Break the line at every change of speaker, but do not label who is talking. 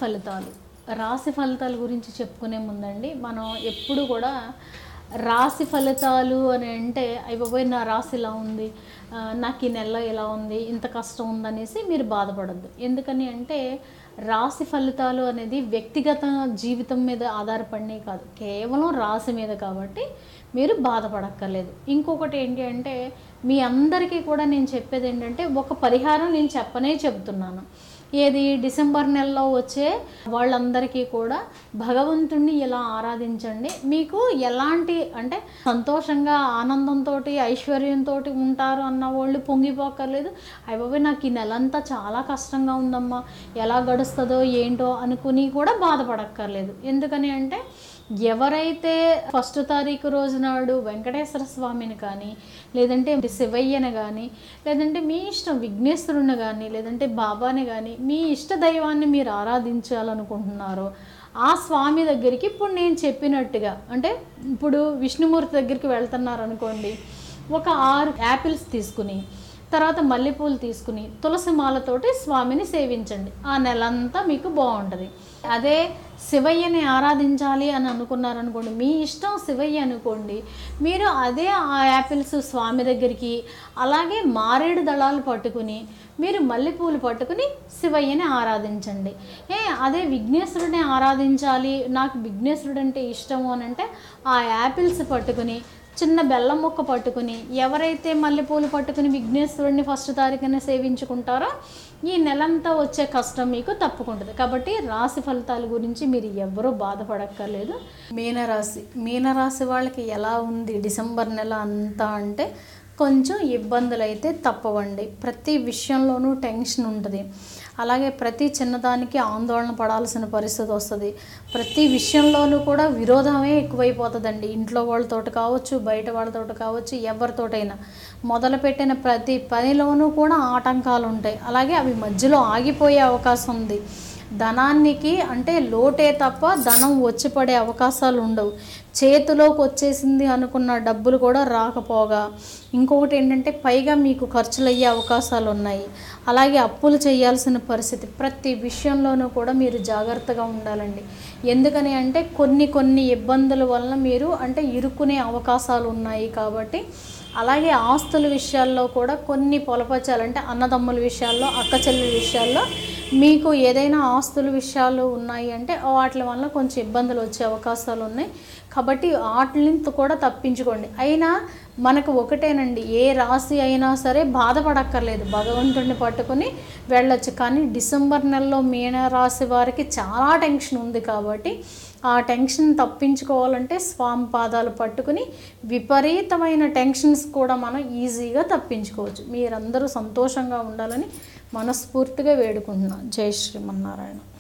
ఫలితాలు రాశి ఫలితాల గురించి చెప్పుకునే ముందండి మనం ఎప్పుడు కూడా రాశి ఫలితాలు అని అంటే అయిపోయి నా రాశి ఇలా ఉంది ఆ, నాకు ఈ నెల ఇలా ఉంది ఇంత కష్టం ఉందనేసి మీరు బాధపడద్దు ఎందుకని అంటే రాశి ఫలితాలు అనేది వ్యక్తిగత జీవితం మీద ఆధారపడినవి కాదు కేవలం రాశి మీద కాబట్టి మీరు బాధపడక్కర్లేదు ఇంకొకటి ఏంటి అంటే మీ అందరికీ కూడా నేను చెప్పేది ఏంటంటే ఒక పరిహారం నేను చెప్పనే చెబుతున్నాను ఏది డిసెంబర్ నెలలో వచ్చే వాళ్ళందరికీ కూడా భగవంతుణ్ణి ఇలా ఆరాధించండి మీకు ఎలాంటి అంటే సంతోషంగా ఆనందంతో ఐశ్వర్యంతో ఉంటారు అన్న వాళ్ళు పొంగిపోక్కర్లేదు అయిపోయి నాకు ఈ నెలంతా చాలా కష్టంగా ఉందమ్మా ఎలా గడుస్తుందో ఏంటో అనుకుని కూడా బాధపడక్కర్లేదు ఎందుకని అంటే ఎవరైతే ఫస్ట్ తారీఖు రోజు నాడు వెంకటేశ్వర స్వామిని కానీ లేదంటే శివయ్యని కానీ లేదంటే మీ ఇష్టం విఘ్నేశ్వరుని కానీ లేదంటే బాబాని కానీ మీ ఇష్ట దైవాన్ని మీరు ఆరాధించాలనుకుంటున్నారో ఆ స్వామి దగ్గరికి ఇప్పుడు నేను చెప్పినట్టుగా అంటే ఇప్పుడు విష్ణుమూర్తి దగ్గరికి వెళ్తున్నారు అనుకోండి ఒక ఆరు యాపిల్స్ తీసుకుని తర్వాత మల్లెపూలు తీసుకుని తులసి మాలతోటి స్వామిని సేవించండి ఆ నెలంతా మీకు బాగుంటుంది అదే శివయ్యని ఆరాధించాలి అని అనుకున్నారనుకోండి మీ ఇష్టం శివయ్య అనుకోండి మీరు అదే ఆ యాపిల్స్ స్వామి దగ్గరికి అలాగే మారేడు దళాలు పట్టుకుని మీరు మల్లెపూలు పట్టుకుని శివయ్యని ఆరాధించండి ఏ అదే విఘ్నేశ్వరుడిని ఆరాధించాలి నాకు విఘ్నేశ్వరుడు అంటే ఇష్టము అని అంటే ఆ యాపిల్స్ పట్టుకుని చిన్న బెల్లం ముక్క పట్టుకుని ఎవరైతే మల్లెపూలు పట్టుకుని విఘ్నేశ్వరుడిని ఫస్ట్ తారీఖున సేవించుకుంటారో ఈ నెలంతా వచ్చే కష్టం మీకు తప్పుకుంటుంది కాబట్టి రాశి ఫలితాల గురించి మీరు ఎవ్వరూ బాధపడక్కర్లేదు మీనరాశి మీనరాశి వాళ్ళకి ఎలా ఉంది డిసెంబర్ నెల అంతా అంటే కొంచెం ఇబ్బందులు అయితే తప్పవండి ప్రతి విషయంలోనూ టెన్షన్ ఉంటుంది అలాగే ప్రతి చిన్నదానికి ఆందోళన పడాల్సిన పరిస్థితి వస్తుంది ప్రతి విషయంలోనూ కూడా విరోధమే ఎక్కువైపోతుందండి ఇంట్లో వాళ్ళతోటి కావచ్చు బయట వాళ్ళతోటి కావచ్చు ఎవరితోటైనా మొదలుపెట్టిన ప్రతి పనిలోనూ కూడా ఆటంకాలు ఉంటాయి అలాగే అవి మధ్యలో ఆగిపోయే అవకాశం ఉంది ధనానికి అంటే లోటే తప్ప ధనం వచ్చి పడే అవకాశాలు ఉండవు చేతిలోకి వచ్చేసింది అనుకున్న డబ్బులు కూడా రాకపోగా ఇంకొకటి ఏంటంటే పైగా మీకు ఖర్చులు అయ్యే అవకాశాలు ఉన్నాయి అలాగే అప్పులు చేయాల్సిన పరిస్థితి ప్రతి విషయంలోనూ కూడా మీరు జాగ్రత్తగా ఉండాలండి ఎందుకని అంటే కొన్ని కొన్ని ఇబ్బందుల వలన మీరు అంటే ఇరుక్కునే అవకాశాలు ఉన్నాయి కాబట్టి అలాగే ఆస్తుల విషయాల్లో కూడా కొన్ని పొలపచాలు అంటే అన్నదమ్ముల విషయాల్లో అక్క చెల్లెల విషయాల్లో మీకు ఏదైనా ఆస్తుల విషయాలు ఉన్నాయి అంటే వాటి వల్ల కొంచెం ఇబ్బందులు వచ్చే అవకాశాలు ఉన్నాయి కాబట్టి వాటిని కూడా తప్పించుకోండి అయినా మనకు ఒకటేనండి ఏ రాశి అయినా సరే బాధపడక్కర్లేదు భగవంతుడిని పట్టుకొని వెళ్ళొచ్చు కానీ డిసెంబర్ నెలలో మీన రాశి వారికి చాలా టెన్షన్ ఉంది కాబట్టి ఆ టెన్షన్ తప్పించుకోవాలంటే స్వామి పాదాలు పట్టుకుని విపరీతమైన టెన్షన్స్ కూడా మనం ఈజీగా తప్పించుకోవచ్చు మీరందరూ సంతోషంగా ఉండాలని మనస్ఫూర్తిగా వేడుకుంటున్నాను జై శ్రీమన్నారాయణ